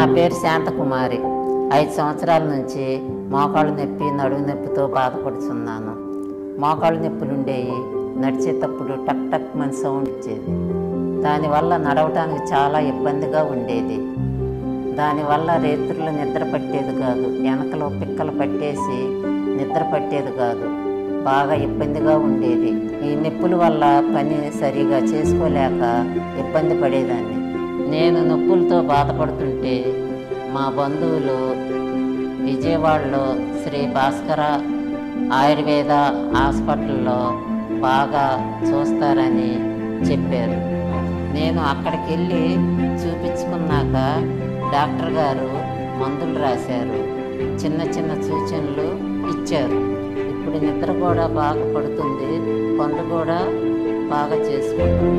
పేరు శాంతకుమారి ఐదు సంవత్సరాల నుంచి మోకాళ్ళు నొప్పి నడుము నొప్పితో బాధపడుతున్నాను మోకాళ్ళు నొప్పులు ఉండేవి నడిచేటప్పుడు టక్ టక్ మన సౌండ్ ఇచ్చేది దానివల్ల నడవటానికి చాలా ఇబ్బందిగా ఉండేది దానివల్ల రేత్రులు నిద్ర పట్టేది కాదు వెనకలో పిక్కలు పట్టేసి నిద్ర పట్టేది కాదు బాగా ఇబ్బందిగా ఉండేది ఈ నొప్పుల వల్ల పని సరిగా చేసుకోలేక ఇబ్బంది పడేదాన్ని నేను నొప్పులతో బాధపడుతుంటే మా బంధువులు విజయవాడలో శ్రీ భాస్కర ఆయుర్వేద హాస్పిటల్లో బాగా చూస్తారని చెప్పారు నేను అక్కడికి వెళ్ళి చూపించుకున్నాక డాక్టర్ గారు మందులు రాశారు చిన్న చిన్న సూచనలు ఇచ్చారు ఇప్పుడు నిద్ర కూడా బాగా పడుతుంది పనులు కూడా బాగా చేసుకుంటున్నాను